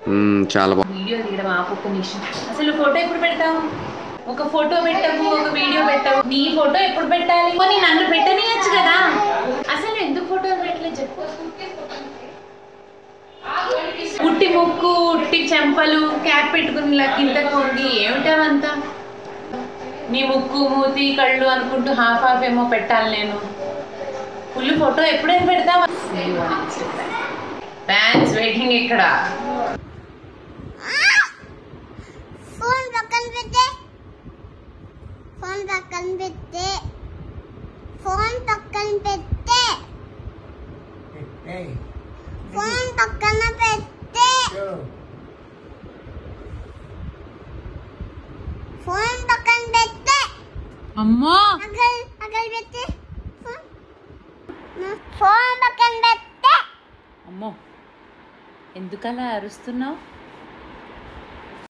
మ్మ్, చాలా బాగుంది వీడియో తీయడం ఆపు ఒక్క నిమిషం అసలు ఫోటో ఎప్పుడు పెడతావు ఒక ఫోటో పెట్టవు ఒక వీడియో పెట్టవు నీ ఫోటో ఎప్పుడు పెట్టాలి పోనీ నన్ను పెట్టనియచ్చు కదా అసలు ఎందుకు ఫోటో పెట్టలేదు చెప్పు ఉట్టి ముక్కు ఉట్టి చెంపలు క్యాప్ పెట్టుకుని ఇలా కిందకు వంగి ఏమిటావంతా నీ ముక్కు మూతి కళ్ళు అనుకుంటూ హాఫ్ హాఫ్ ఏమో పెట్టాలి నేను ఫుల్ ఫోటో ఎప్పుడైనా పెడతావా ఫ్యాన్స్ వెయిటింగ్ ఇక్కడ ఫోన్ పక్కన పెట్టే ఫోన్ పక్కన పెట్టే ఫోన్ పక్కన పెట్టే ఫోన్ పక్కన పెట్టే ఫోన్ పక్కన పెట్టే అమ్మో అగల్ అగల్ పెట్టే ఫోన్ ఫోన్ పక్కన పెట్టే అమ్మో ఎందుకలా అరుస్తున్నావు